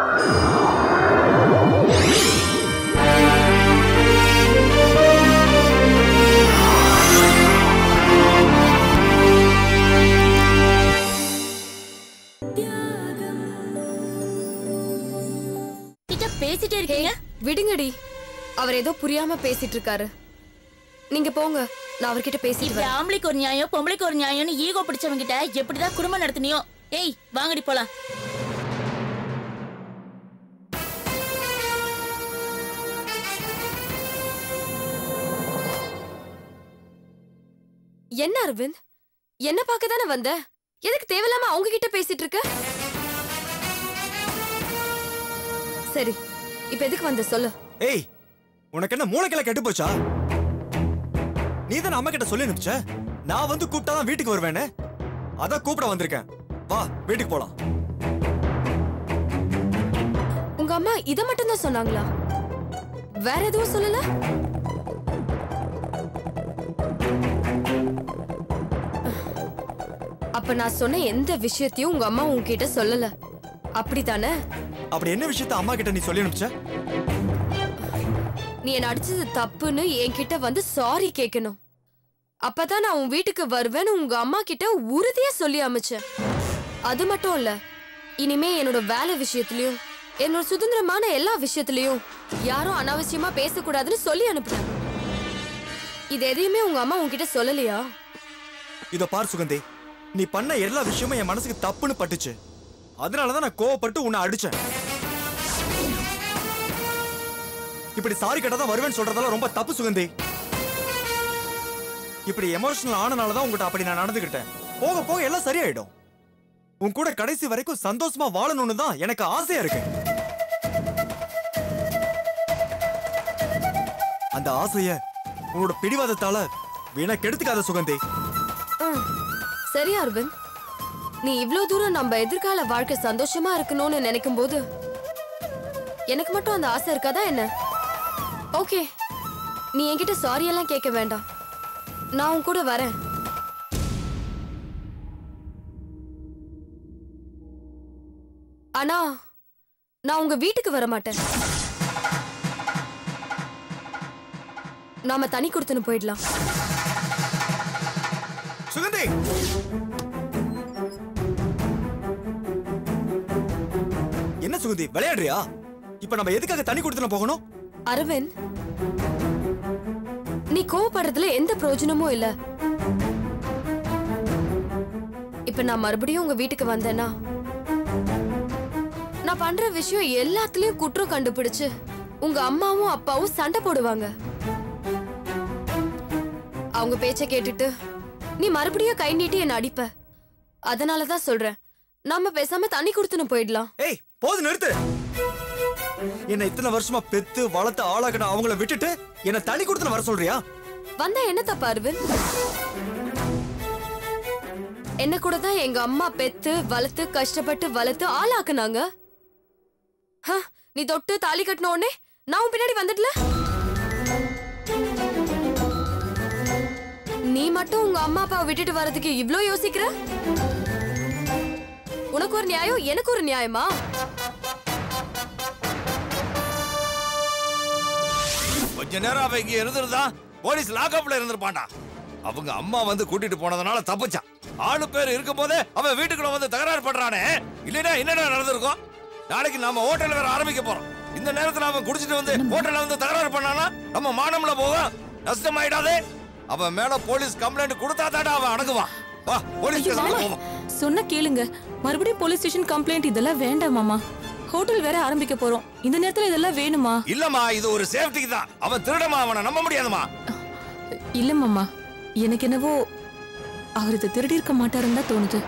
கிட்ட பேசிட்டே இருக்கீங்க விடுங்கடி அவர் ஏதோ புரியாம பேசிட்டு இருக்காரு நீங்க போங்க நான் அவர்கிட்ட பேசிட்டு இப்படி வரேன் ஆம்பளைக்கு ஒரு நியாயம் பொம்பளைக்கு ஒரு நியாயம்னு ஈகோ பிடிச்சவங்க கிட்ட எப்படிதான் குடும்பம் நடத்தினியோ ஏய் வாங்கடி போலாம் என்ன அரவிந்த் என்ன பார்க்க தானே வந்த எதுக்கு தேவையில்லாம அவங்க கிட்ட பேசிட்டு இருக்க சரி இப்ப எதுக்கு வந்த சொல்லு ஏய் உனக்கு என்ன மூளைக்கில கெட்டு போச்சா நீ தானே அம்மா கிட்ட சொல்லி அனுப்பிச்ச நான் வந்து கூப்பிட்டாதான் வீட்டுக்கு வருவேன்னு அதான் கூப்பிட வந்திருக்கேன் வா வீட்டுக்கு போலாம் உங்க அம்மா இத மட்டும் தான் சொன்னாங்களா வேற எதுவும் சொல்லல அப்ப நான் சொன்ன எந்த விஷயத்தையும் உங்க அம்மா உன்கிட்ட சொல்லல அப்படித்தானே அப்படி என்ன விஷயத்த அம்மா கிட்ட நீ சொல்லி அனுப்பிச்ச நீ என்ன அடிச்சது தப்புன்னு என்கிட்ட வந்து சாரி கேட்கணும் அப்பதான் நான் உன் வீட்டுக்கு வருவேன்னு உங்க அம்மா கிட்ட உறுதியா சொல்லி அமைச்சேன் அது மட்டும் இல்ல இனிமே என்னோட வேலை விஷயத்திலயும் என்னோட சுதந்திரமான எல்லா விஷயத்திலயும் யாரும் அனாவசியமா பேசக்கூடாதுன்னு சொல்லி அனுப்புனேன் இது எதையுமே உங்க அம்மா உன்கிட்ட சொல்லலையா இதோ பார் சுகந்தி நீ பண்ண எல்லா விஷயமும் என் மனசுக்கு தப்புன்னு பட்டுச்சு அதனாலதான் நான் கோவப்பட்டு உன்னை அடிச்சேன் இப்படி சாரி கேட்டா தான் வருவேன்னு சொல்றதெல்லாம் ரொம்ப தப்பு சுகந்தி இப்படி எமோஷனல் ஆனனாலதான் உங்ககிட்ட அப்படி நான் நடந்துக்கிட்டேன் போக போக எல்லாம் சரியாயிடும் உன் கூட கடைசி வரைக்கும் சந்தோஷமா வாழணும்னு தான் எனக்கு ஆசையா இருக்கு அந்த ஆசைய உன்னோட பிடிவாதத்தால வீணா கெடுத்துக்காத சுகந்தி ஆ, சரி அரவிந்த் நீ இவ்ளோ தூரம் நம்ம எதிர்கால வாழ்க்கை சந்தோஷமா இருக்கணும்னு நினைக்கும் போது எனக்கு மட்டும் அந்த ஆசை இருக்காதா என்ன ஓகே நீ என்கிட்ட சாரி எல்லாம் கேட்க வேண்டாம் நான் உன் கூட வரேன் ஆனா நான் உங்க வீட்டுக்கு வர மாட்டேன் நாம தனி கொடுத்துன்னு போயிடலாம் சுகந்தி என்ன சுகந்தி விளையாடுறியா இப்ப நம்ம எதுக்காக தனி கொடுத்துன போகணும் அரவிந்த் நீ கோவப்படுறதுல எந்த பிரயோஜனமும் இல்ல இப்ப நான் மறுபடியும் உங்க வீட்டுக்கு வந்தேன்னா நான் பண்ற விஷயம் எல்லாத்துலயும் குற்றம் கண்டுபிடிச்சு உங்க அம்மாவும் அப்பாவும் சண்டை போடுவாங்க அவங்க பேச்ச கேட்டுட்டு நீ மறுபடியும் கை நீட்டி என்ன அடிப்ப அதனாலதான் சொல்றேன் நம்ம பேசாம தண்ணி கொடுத்துன்னு போயிடலாம் ஏய் போது நிறுத்து என்ன இத்தனை வருஷமா பெத்து வளர்த்து ஆளாக்கின அவங்கள விட்டுட்டு என்ன தனி கொடுத்துன வர சொல்றியா வந்தா என்ன தப்பா அரவிந்த் என்ன கூட தான் எங்க அம்மா பெத்து வளர்த்து கஷ்டப்பட்டு வளர்த்து ஆளாக்குனாங்க ஹ, நீ தொட்டு தாலி கட்டின உடனே நான் உன் பின்னாடி வந்துடல நீ மட்டும் உங்க அம்மா அப்பாவை விட்டுட்டு வர்றதுக்கு இவ்ளோ யோசிக்கிற உனக்கு ஒரு நியாயம் எனக்கு ஒரு நியாயமா கொஞ்ச நேரம் அவன் இங்க இருந்திருந்தா போலீஸ் லாக்அப்ல இருந்திருப்பான்டா அவங்க அம்மா வந்து கூட்டிட்டு போனதுனால தப்பிச்சான் ஆளு பேர் இருக்கும் போதே அவன் வீட்டுக்குள்ள வந்து தகராறு பண்றானே இல்லைன்னா என்னடா நடந்திருக்கும் நாளைக்கு நாம ஹோட்டல் வேற ஆரம்பிக்க போறோம் இந்த நேரத்துல அவன் குடிச்சிட்டு வந்து ஹோட்டல்ல வந்து தகராறு பண்ணானா நம்ம மானம்ல போகும் நஷ்டமாயிடாதே அவன் மேல போலீஸ் கம்ப்ளைண்ட் கொடுத்தா தாடா அவன் அடங்குவான் வா போலீஸ் ஸ்டேஷனுக்கு போவோம் சொன்ன கேளுங்க மறுபடியும் போலீஸ் ஸ்டேஷன் கம்ப்ளைண்ட் இதெல்லாம் வேண்டாம் மாமா ஹோட்டல் வேற ஆரம்பிக்க போறோம் இந்த நேரத்துல இதெல்லாம் வேணுமா இல்லம்மா இது ஒரு சேஃப்டிக்கு தான் அவன் திருடமா அவனை நம்ப முடியாதுமா இல்ல மாமா எனக்கு என்னவோ அவர் இதை திருடி இருக்க மாட்டாருன்னு தான் தோணுது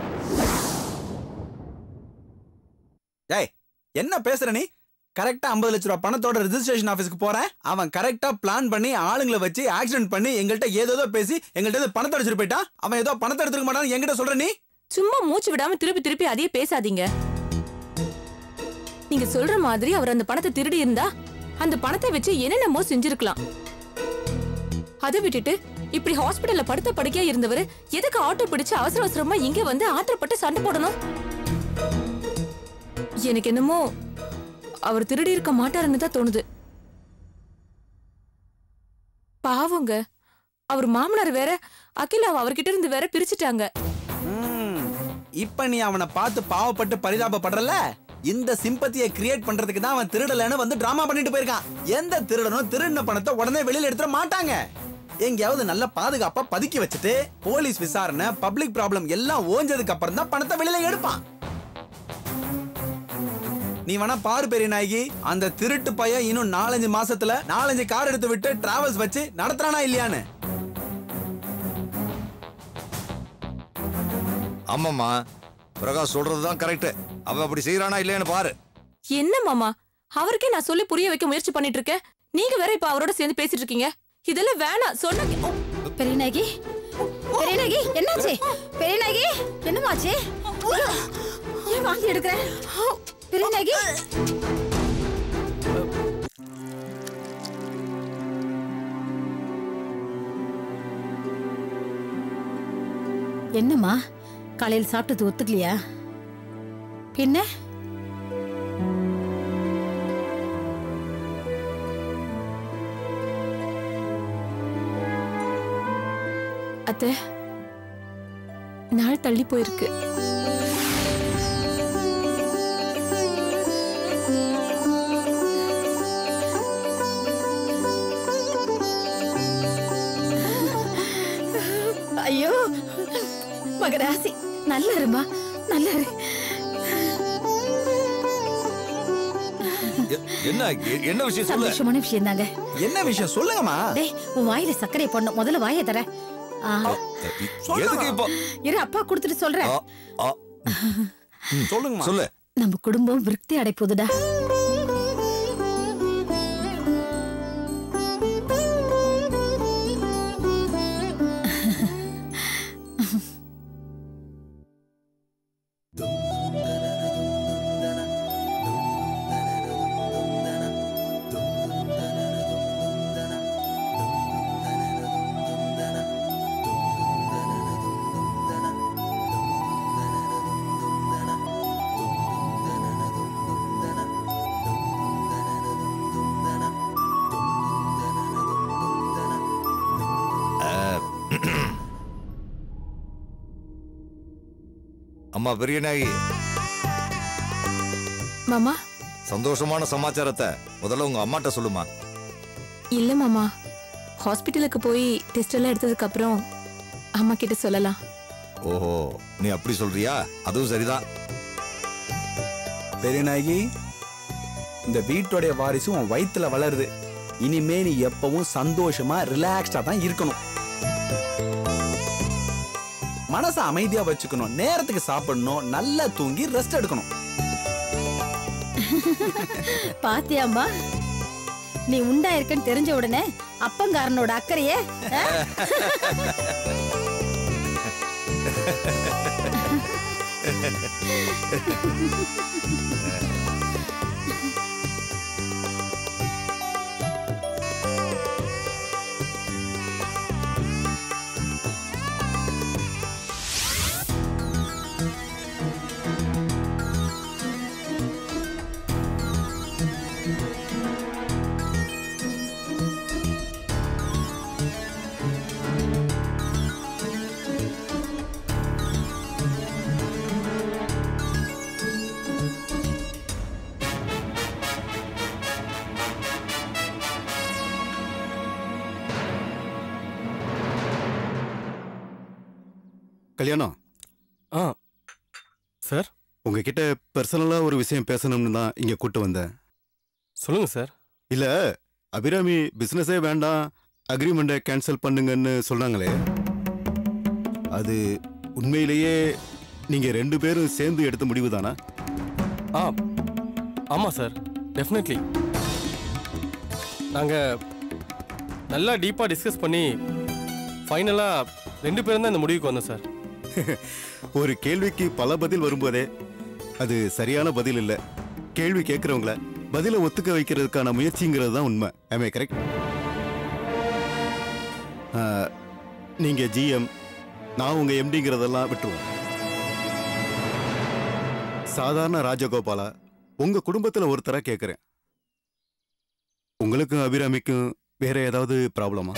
ஏய் என்ன பேசுற நீ கரெக்டா ஐம்பது லட்ச ரூபா பணத்தோட ரெஜிஸ்ட்ரேஷன் ஆபீஸ்க்கு போறேன் அவன் கரெக்டா பிளான் பண்ணி ஆளுங்களை வச்சு ஆக்சிடென்ட் பண்ணி எங்கள்கிட்ட ஏதோ பேசி எங்கள்கிட்ட இருந்து பணத்தை அடிச்சிட்டு போயிட்டான் அவன் ஏதோ பணத்தை எடுத்துக்க மாட்டான்னு என்கிட்ட சொல்ற நீ சும்மா மூச்சு விடாம திருப்பி திருப்பி அதையே பேசாதீங்க நீங்க சொல்ற மாதிரி அவர் அந்த பணத்தை திருடி இருந்தா அந்த பணத்தை வச்சு என்னென்னமோ செஞ்சிருக்கலாம் அதை விட்டுட்டு இப்படி ஹாஸ்பிடல்ல படுத்த படுக்கையா இருந்தவர் எதுக்கு ஆட்டோ பிடிச்சு அவசர அவசரமா இங்க வந்து ஆத்திரப்பட்டு சண்டை போடணும் எனக்கு என்னமோ அவர் திருடி இருக்க மாட்டாருன்னு தான் தோணுது பாவங்க அவர் மாமனார் வேற அகிலாவை அவர்கிட்ட இருந்து வேற பிரிச்சுட்டாங்க ம், இப்ப நீ அவனை பார்த்து பாவப்பட்டு பரிதாபப்படுறல இந்த சிம்பத்தியை கிரியேட் பண்றதுக்கு தான் அவன் திருடலன்னு வந்து டிராமா பண்ணிட்டு போயிருக்கான் எந்த திருடனும் திருடின பணத்தை உடனே வெளியில எடுத்துட மாட்டாங்க எங்கேயாவது நல்ல பாதுகாப்பா பதுக்கி வச்சுட்டு போலீஸ் விசாரணை பப்ளிக் ப்ராப்ளம் எல்லாம் ஓஞ்சதுக்கு அப்புறம் தான் பணத்தை வெளியில எடுப்பான் நீ வேணா பாரு பெரிய நாயகி அந்த திருட்டு பையன் இன்னும் நாலஞ்சு மாசத்துல நாலஞ்சு கார் எடுத்து விட்டு டிராவல்ஸ் வச்சு நடத்துறானா இல்லையான்னு ஆமாம்மா பிரகாஷ் சொல்றதுதான் கரெக்ட் அவன் அப்படி செய்யறானா இல்லையான்னு பாரு என்ன மாமா அவருக்கே நான் சொல்லி புரிய வைக்க முயற்சி பண்ணிட்டு இருக்கேன் நீங்க வேற இப்ப அவரோட சேர்ந்து பேசிட்டு இருக்கீங்க இதெல்லாம் வேணாம் சொன்ன ஓ, பெரியநாயகி பெரியநாயகி என்னாச்சு பெரியநாயகி என்னமாச்சு ஏன் வாந்தி எடுக்கிற பெரியநாயகி என்னம்மா காலையில் சாப்பிட்டது ஒத்துக்கலையா பின்ன அத்தை நாள் தள்ளி போயிருக்கு ஐயோ மகராசி நல்லா இருமா நல்லா இரு எ- என்ன எ- என்ன விஷயம் சொல்லு சந்தோஷமான விஷயம் தாங்க என்ன விஷயம் சொல்லுங்கம்மா டேய் உன் வாயில சர்க்கரை போடணும் முதல்ல வாயை தர எதுக்கு இப்போ இரு அப்பா கொடுத்துட்டு சொல்றேன் ஆ, ஆ, சொல்லுங்கம்மா சொல்லு நம்ம குடும்பம் விருத்தி அடைப்போகுதுடா அம்மா பெரியநாயகி மாமா சந்தோஷமான சமாச்சாரத்தை முதல்ல உங்க அம்மாட்ட சொல்லுமா இல்ல மாமா ஹாஸ்பிட்டலுக்கு போய் டெஸ்ட் எல்லாம் எடுத்ததுக்கு அப்புறம் அம்மா கிட்ட சொல்லலாம் ஓஹோ நீ அப்படி சொல்றியா அதுவும் சரிதான் பெரியநாயகி இந்த வீட்டோடைய வாரிசு உன் வயித்துல வளருது இனிமே நீ எப்பவும் சந்தோஷமா ரிலாக்ஸ்டா தான் இருக்கணும் மனசை அமைதியா வச்சுக்கணும் நேரத்துக்கு சாப்பிடணும் நல்லா தூங்கி ரெஸ்ட் எடுக்கணும் பாத்தியாம்மா நீ உண்டா இருக்கன்னு தெரிஞ்ச உடனே அப்பங்காரனோட அக்கறையே ஆ? கல்யாணம் ஆ சார் உங்ககிட்ட பர்சனலா ஒரு விஷயம் பேசணும்னு தான் இங்க கூட்டு வந்தேன் சொல்லுங்க சார் இல்ல அபிராமி பிசினஸே வேண்டாம் அக்ரிமெண்ட்டை கேன்சல் பண்ணுங்கன்னு சொன்னாங்களே அது உண்மையிலேயே நீங்க ரெண்டு பேரும் சேர்ந்து எடுத்த முடிவு தானா ஆ ஆமாம் சார் டெஃபினெட்லி நாங்கள் நல்லா டீப்பாக டிஸ்கஸ் பண்ணி ஃபைனலாக ரெண்டு பேரும் தான் இந்த முடிவுக்கு வந்தோம் சார் ஒரு கேள்விக்கு பல பதில் வரும்போதே அது சரியான பதில் இல்ல கேள்வி கேட்கறவங்கள பதிலை ஒத்துக்க வைக்கிறதுக்கான முயற்சிங்கிறது தான் உண்மை ஆமே கரெக்ட் நீங்க ஜிஎம் நான் உங்க எம்டிங்கிறதெல்லாம் விட்டுருவோம் சாதாரண ராஜகோபாலா உங்க குடும்பத்துல ஒருத்தரா கேக்குறேன் உங்களுக்கும் அபிராமிக்கும் வேற ஏதாவது ப்ராப்ளமா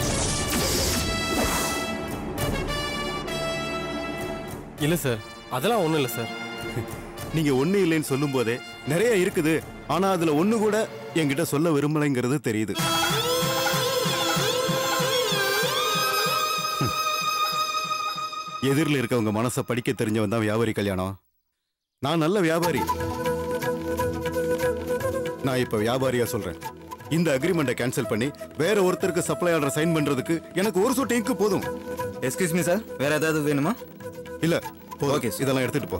இல்ல சார் அதெல்லாம் ஒண்ணும் இல்ல சார் நீங்க ஒண்ணு இல்லைன்னு சொல்லும் போதே நிறைய இருக்குது ஆனா அதுல ஒண்ணு கூட என்கிட்ட சொல்ல விரும்பலைங்கிறது தெரியுது ஹம். எதிரில் இருக்கவங்க மனசை படிக்க தெரிஞ்சவன் தான் வியாபாரி கல்யாணம் நான் நல்ல வியாபாரி நான் இப்ப வியாபாரியா சொல்றேன் இந்த அக்ரிமெண்ட்டை கேன்சல் பண்ணி வேற ஒருத்தருக்கு சப்ளை ஆர்டர் சைன் பண்றதுக்கு எனக்கு ஒரு சொட்டு இங்கு போதும் எஸ்கியூஸ் மீ சார் வேற ஏதாவது வேணுமா இல்ல ஓகே Okay, sir. இதெல்லாம் எடுத்துட்டு போ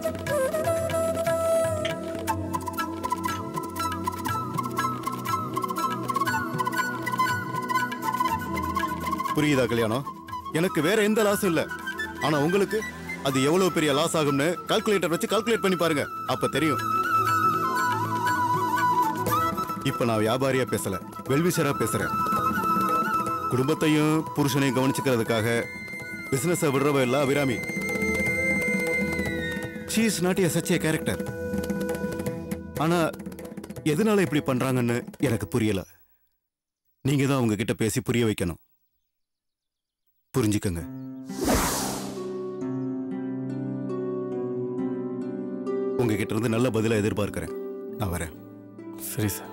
புரியுதா கல்யாணம் எனக்கு வேற எந்த லாஸும் இல்ல ஆனா உங்களுக்கு அது எவ்வளவு பெரிய லாஸ் ஆகும்னு கால்குலேட்டர் வச்சு கால்குலேட் பண்ணி பாருங்க அப்ப தெரியும் இப்ப நான் வியாபாரியா பேசல வெல்விஷரா பேசுறேன் குடும்பத்தையும் புருஷனையும் கவனிச்சுக்கிறதுக்காக பிசினஸ் விடுறவ இல்ல Abhirami she is not a such a character ஆனா எதனால இப்படி பண்றாங்கன்னு எனக்கு புரியல நீங்க தான் அவங்க கிட்ட பேசி புரிய வைக்கணும் புரிஞ்சுக்கங்க உங்ககிட்ட இருந்து நல்ல பதிலை எதிர்பார்க்கிறேன் நான் வரேன் சரி சார்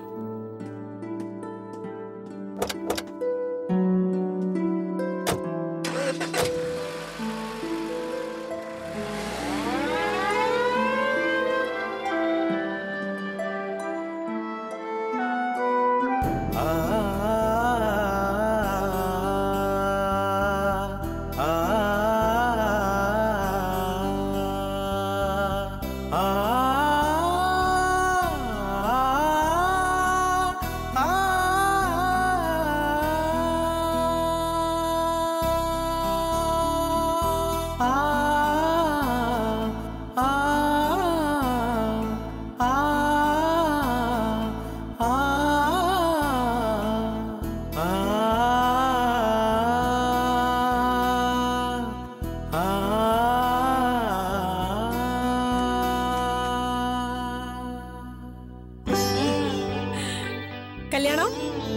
கல்யாணம்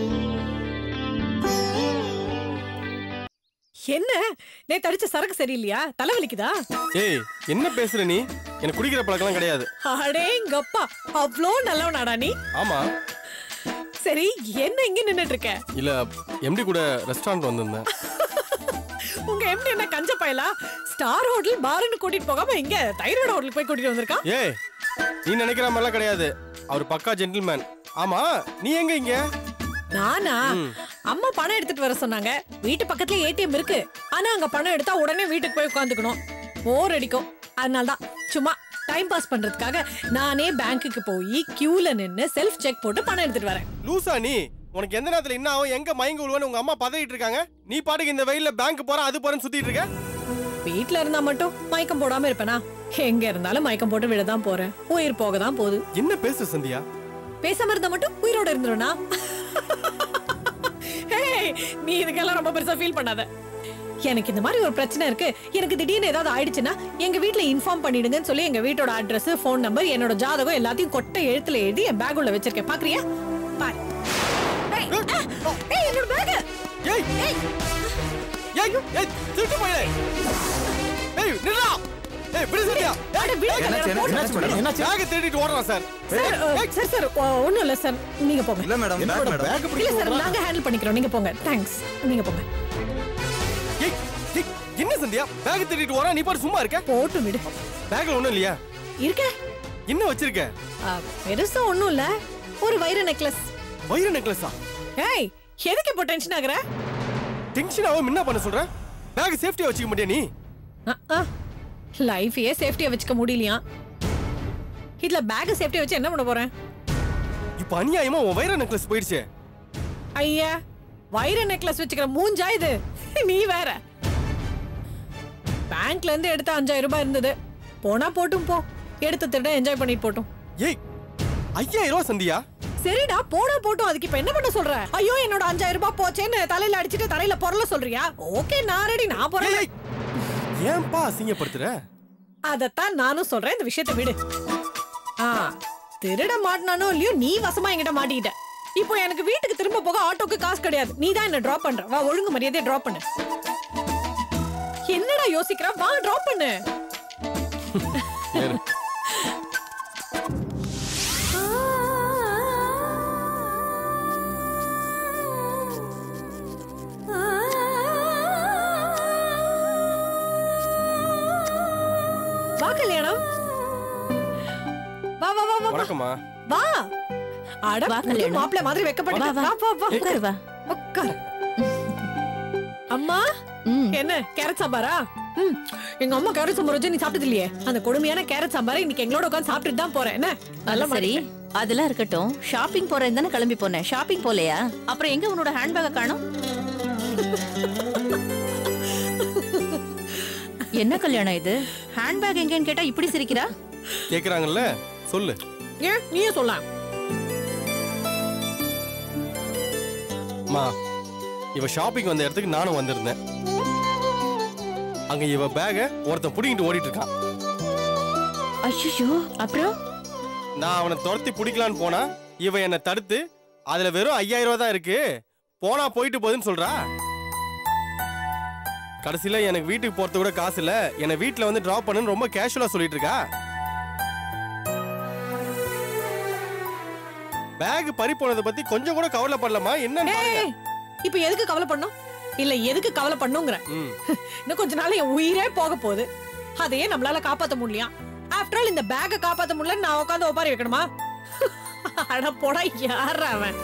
என்ன நேத்து அடிச்ச சரக்கு சரியில்லையா தலைவலிக்குதா ஏய் என்ன பேசுற நீ எனக்கு குடிக்கிற பழக்கம்லாம் கிடையாது அடேங்கப்பா அவ்வளோ நல்லவனாடா நீ ஆமா சரி என்ன இங்க நின்னுட்டு இருக்க இல்ல எம்டி கூட ரெஸ்டாரண்ட் வந்திருந்தேன் உங்க எம்டி என்ன கஞ்ச பயலா ஸ்டார் ஹோட்டல் பாருன்னு கூட்டிட்டு போகாம இங்க தைரோட ஹோட்டலுக்கு போய் கூட்டிட்டு வந்திருக்கான் ஏய் நீ நினைக்கிற மாதிரிலாம் கிடையாது அவர் பக்கா ஜென்டில்மேன் ஆமா நீ எங்க இங்க நானா அம்மா பணம் எடுத்துட்டு வர சொன்னாங்க வீட்டு பக்கத்துல ஏடிஎம் இருக்கு ஆனா அங்க பணம் எடுத்தா உடனே வீட்டுக்கு போய் உட்காந்துக்கணும் போர் அடிக்கும் அதனால தான் சும்மா டைம் பாஸ் பண்றதுக்காக நானே பேங்க்குக்கு போய் கியூல நின்னு செல்ஃப் செக் போட்டு பணம் எடுத்துட்டு வரேன் லூசா நீ உனக்கு எந்த நேரத்துல என்ன ஆகும் எங்க மயங்க விழுவன்னு உங்க அம்மா பதறிட்டு இருக்காங்க நீ பாட்டுக்கு இந்த வெயில்ல பேங்க் போற அது போறேன்னு சுத்திட்டு இருக்க வீட்ல இருந்தா மட்டும் மயக்கம் போடாம இருப்பேனா எங்க இருந்தாலும் மயக்கம் போட்டு விழதான் போறேன் உயிர் போக தான் போகுது என்ன பேசுற சந்தியா பேசாம இருந்தா மட்டும் உயிரோட இருந்துருனா ஹேய், நீ இதுக்கெல்லாம் ரொம்ப பெருசா ஃபீல் பண்ணாத எனக்கு இந்த மாதிரி ஒரு பிரச்சனை இருக்கு எனக்கு திடீர்னு ஏதாவது ஆயிடுச்சுன்னா எங்க வீட்ல இன்ஃபார்ம் பண்ணிடுங்கன்னு சொல்லி எங்க வீட்டோட அட்ரஸ் ஃபோன் நம்பர் என்னோட ஜாதகம் எல்லாத்தையும் கொட்டை எழுத்துல எழுதி என் பேக் உள்ள வச்சிருக்கேன் பாக்குறியா பாரு ஏய், ஆ, ஏய், என்னோட பேக் ஏய் ஏய் ஏய் திருட்டு போயிடு ஏய் நில்லா ஏய் விடு சந்தியா அட, விடு, என்னாச்சு, போட்டு என்னாச்சு மேடம்? என்னாச்சு? பேக் திருடிட்டு ஓடுறான் சார் சார் அஹ், சார் சார் ஒ- ஒண்ணும் இல்ல சார் நீங்க போங்க இல்ல மேடம் என்ன பேக் மேடம், மேடம் bag இல்ல சார் நாங்க ஹேண்டில் பண்ணிக்கிறோம் நீங்க போங்க தேங்க்ஸ் நீங்க போங்க ஏய் ஏய், என்ன சந்தியா பேக் திருடிட்டு ஓடுறான் நீ பாரு சும்மா இருக்க போட்டு விடு பேக்ல ஒண்ணும் இல்லையா இருக்க என்ன வச்சிருக்க அஹ், பெருசா ஒண்ணும் இல்ல ஒரு வைர நெக்லஸ் வைர நெக்லஸா ஏய் எதுக்கு இப்போ டென்ஷன் ஆகுற டென்ஷன் ஆகாம என்ன பண்ண சொல்ற பேக் சேஃப்டியா வச்சுக்க மாட்டியா நீ லைஃபையே சேஃப்டியா வச்சுக்க முடியலையா இதுல பேக் சேஃப்டியா வச்சு என்ன பண்ண போறேன் இப்ப அநியாயமா உன் வைர நெக்லஸ் போயிடுச்சே ஐயா வைர நெக்லஸ் வச்சுக்கிற மூஞ்சா இது நீ வேற பேங்க்ல இருந்து எடுத்த அஞ்சாயிரம் ரூபாய் இருந்தது போனா போட்டும் போ எடுத்து திருட என்ஜாய் பண்ணிட்டு போட்டும் ஏய் ஐயாயிரம் ரூபா சந்தியா சரிடா போனா போட்டும் அதுக்கு இப்ப என்ன பண்ண சொல்ற ஐயோ என்னோட அஞ்சாயிரம் ரூபாய் போச்சேன்னு தலையில அடிச்சிட்டு தலையில பொருள சொல்றியா ஓகே நான் ரெடி நான் ஏய், போறேன் ஏய். ஏன்பா அசிங்கப்படுத்துற அதத்தான் நானும் சொல்றேன் இந்த விஷயத்தை விடு ஆ திருட மாட்டினானோ இல்லையோ நீ வசமா என்கிட்ட மாட்டிக்கிட்ட இப்போ எனக்கு வீட்டுக்கு திரும்ப போக ஆட்டோக்கு காசு கிடையாது நீ தான் என்ன டிராப் பண்ற வா ஒழுங்கு மரியாதையா டிராப் பண்ணு என்னடா யோசிக்கிற வா டிராப் பண்ணு ஏறு வா கல்யாணம் வா வா வா வா, வா வணக்கம்மா வா அட வா, புது கல்யாணம். மாப்பிள்ளை மாதிரி வெக்கப்பட்டு வா, வா. வா வா வா உட்காரு வா உட்காரு அம்மா ம் என்ன கேரட் சாம்பாரா ம் எங்க அம்மா கேரட் சாம்பார் வச்சு நீ சாப்பிட்டது இல்லையே அந்த கொடுமையான கேரட் சாம்பாரை இன்னைக்கு எங்களோட உட்காந்து சாப்பிட்டுட்டு தான் போறேன் என்ன அது சரி அதெல்லாம் இருக்கட்டும் ஷாப்பிங் போறேன் தானே கிளம்பி போனேன் ஷாப்பிங் போலையா அப்புறம் எங்க உன்னோட ஹேண்ட்பேக்கை காணோம் என்ன கல்யாணம் இது ஹேண்ட்பேக் எங்கன்னு கேட்டா இப்படி சிரிக்கிறா கேக்குறாங்கல்ல சொல்லு ஏன் நீயே சொல்ல மா இவ ஷாப்பிங் வந்த இடத்துக்கு நானும் வந்திருந்தேன் அங்க இவ பேக ஒருத்தன் புடிங்கிட்டு ஓடிட்டு இருக்கான் ஐயோ அப்புறம் நான் அவனை துரத்தி பிடிக்கலான்னு போனா இவ என்னை தடுத்து அதுல வெறும் ஐயாயிரம் ரூபாய் தான் இருக்கு போனா போயிட்டு போகுதுன்னு சொல்றா கடைசியில எனக்கு வீட்டுக்கு போறது கூட காசு இல்ல என்னை வீட்டுல வந்து டிராப் பண்ணுன்னு ரொம்ப கேஷுவலா சொல்லிட்டு இருக்கா பேக் பறி போனதை பத்தி கொஞ்சம் கூட கவலைப்படலமா என்னன்னு பாருங்க. ஏய் இப்போ எதுக்கு கவலை பண்ணும் இல்ல எதுக்கு கவலை பண்ணுங்கிற ம் இன்னும் கொஞ்ச நாள் என் உயிரே போக போகுது அதையே நம்மளால காப்பாத்த முடியலையா ஆஃப்டர் ஆல் இந்த பேக்கை காப்பாத்த முடியல நான் உட்காந்து ஒப்பாரி வைக்கணுமா அட போடா யார் அவன்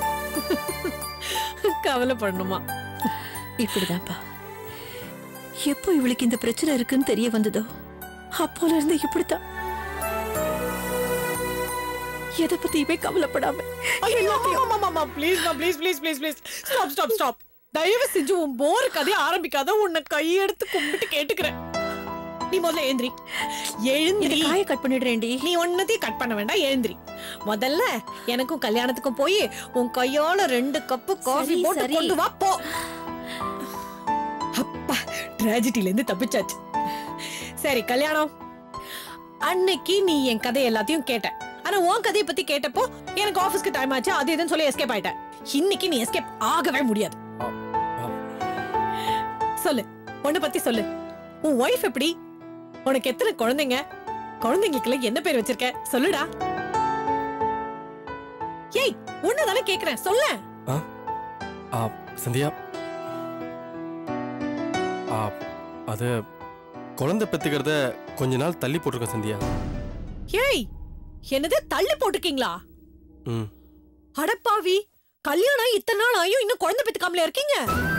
கவலை பண்ணணுமா இப்படிதான்ப்பா எப்போ இவளுக்கு இந்த பிரச்சனை இருக்குன்னு தெரிய வந்ததோ அப்போல இருந்து இப்படித்தான் எதை பத்தியுமே கவலைப்படாம please please please please please stop stop stop தயவு செஞ்சு உன் போர் கதையை ஆரம்பிக்காத உன்னை கையெடுத்து கும்பிட்டு கேட்டுக்கிறேன் நீ முதல்ல எழுந்திரி எழுந்திரி காய கட் பண்ணிடுறேன்டி நீ ஒன்னத்தையும் கட் பண்ண வேண்டாம் எழுந்திரி முதல்ல எனக்கும் கல்யாணத்துக்கும் போய் உன் கையால ரெண்டு கப்பு காஃபி சரி, போட்டு சரி. கொண்டு வா போ அப்பா tragedy-ல இருந்து தப்பிச்சாச்சு சரி கல்யாணம் அன்னைக்கு நீ என் கதை எல்லாத்தையும் கேட்ட ஆனா உன் கதையை பத்தி கேட்டப்போ எனக்கு ஆபீஸ்க்கு டைம் ஆச்சு அது இதுன்னு சொல்லி எஸ்கேப் ஆயிட்ட இன்னைக்கு நீ எஸ்கேப் ஆகவே முடியாது சொல்லு உன்னை பத்தி சொல்லு உன் ஒய்ஃப் எப்படி உனக்கு எத்தனை குழந்தைங்க குழந்தைங்களுக்குலாம் என்ன பேர் வச்சிருக்க சொல்லுடா ஏய் உன்னதானே கேக்குறேன் சொல்ல ஆ சந்தியா ஆ அது குழந்தை பெத்துக்கிறத கொஞ்ச நாள் தள்ளி போட்டிருக்கேன் சந்தியா ஏய் என்னது தள்ளி போட்டிருக்கீங்களா ம் அடப்பாவி கல்யாணம் இத்தனை நாள் ஆயும் இன்னும் குழந்தை பெத்துக்காமல இருக்கீங்க